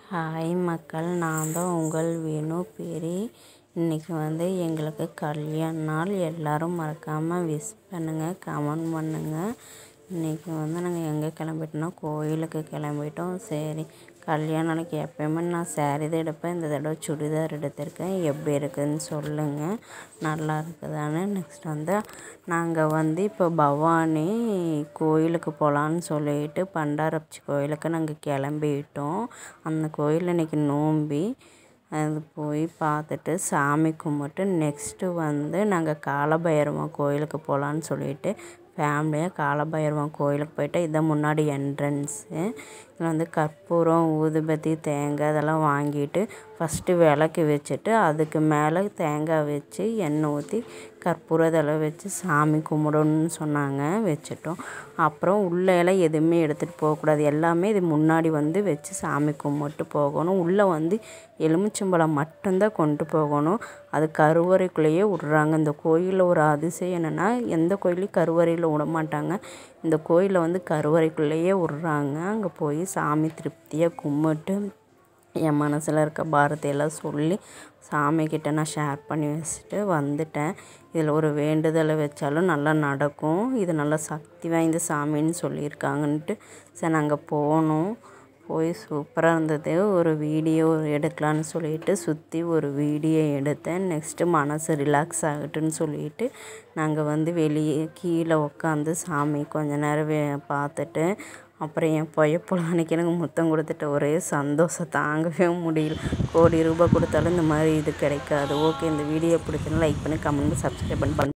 hi மக்கள் நான் தான் உங்கள் வேணு பேரி இன்றைக்கி வந்து எங்களுக்கு கல்யாண நாள் எல்லோரும் மறக்காமல் விஷ் பண்ணுங்கள் கமெண்ட் பண்ணுங்கள் இன்றைக்கி வந்து நாங்கள் எங்கே கிளம்பிட்டோன்னா கோயிலுக்கு கிளம்பிட்டோம் சரி கல்யாண நாளைக்கு எப்போயுமே நான் ஸாரீ தான் எடுப்பேன் இந்த தடவை சுடிதார் எடுத்திருக்கேன் எப்படி இருக்குதுன்னு சொல்லுங்கள் நல்லா இருக்குதான்னு நெக்ஸ்ட் வந்து நாங்கள் வந்து இப்போ பவானி கோயிலுக்கு போகலான்னு சொல்லிட்டு பண்டாரப்பச்சி கோயிலுக்கு நாங்கள் கிளம்பிட்டோம் அந்த கோயிலில் இன்றைக்கி நோம்பி அது போய் பார்த்துட்டு சாமி கும்பிட்டு நெக்ஸ்ட்டு வந்து நாங்கள் காலபைரவன் கோயிலுக்கு போகலான்னு சொல்லிட்டு ஃபேமிலியாக காலபைரவன் கோயிலுக்கு போயிட்டு இதான் முன்னாடி என்ட்ரன்ஸு இதில் வந்து கற்பூரம் ஊதுபத்தி தேங்காய் இதெல்லாம் வாங்கிட்டு ஃபஸ்ட்டு விளக்கு வச்சுட்டு அதுக்கு மேலே தேங்காய் வச்சு எண்ணெய் ஊற்றி கற்பூரம் இதெல்லாம் வச்சு சாமி கும்பிடணுன்னு சொன்னாங்க வச்சுட்டோம் அப்புறம் உள்ளே எல்லாம் எதுவுமே எடுத்துகிட்டு போகக்கூடாது எல்லாமே இது முன்னாடி வந்து வச்சு சாமி கும்பிட்டு போகணும் உள்ளே வந்து எலுமிச்சம்பழம் மட்டும்தான் கொண்டு போகணும் அது கருவறைக்குள்ளேயே விட்றாங்க இந்த கோயிலில் ஒரு அதிசயம் என்னென்னா எந்த கோயிலையும் கருவறையில் விட மாட்டாங்க இந்த கோயிலில் வந்து கருவறைக்குள்ளேயே விட்றாங்க அங்கே போய் சாமி திருப்தியாக கும்பிட்டு என் மனசில் இருக்க பாரத்தையெல்லாம் சொல்லி சாமிக்கிட்ட நான் ஷேர் பண்ணி வச்சுட்டு வந்துட்டேன் இதில் ஒரு வேண்டுதலை வச்சாலும் நல்லா நடக்கும் இது நல்லா சக்தி வாய்ந்த சாமின்னு சொல்லியிருக்காங்கன்ட்டு சரி நாங்கள் போனோம் போய் சூப்பராக இருந்தது ஒரு வீடியோ எடுக்கலான்னு சொல்லிட்டு சுற்றி ஒரு வீடியோ எடுத்தேன் நெக்ஸ்ட்டு மனசு ரிலாக்ஸ் ஆகட்டும்னு சொல்லிட்டு நாங்கள் வந்து வெளியே கீழே உட்காந்து சாமி கொஞ்ச நேரம் வே பார்த்துட்டு அப்புறம் என் பொயப்புலானைக்கு எனக்கு முத்தம் கொடுத்துட்டு ஒரே சந்தோஷம் தாங்கவே முடியல கோடி ரூபாய் கொடுத்தாலும் இந்த மாதிரி இது கிடைக்காது ஓகே இந்த வீடியோ பிடிச்சிருந்தா லைக் பண்ணி கமெண்ட் சப்ஸ்கிரைப் பண்ணி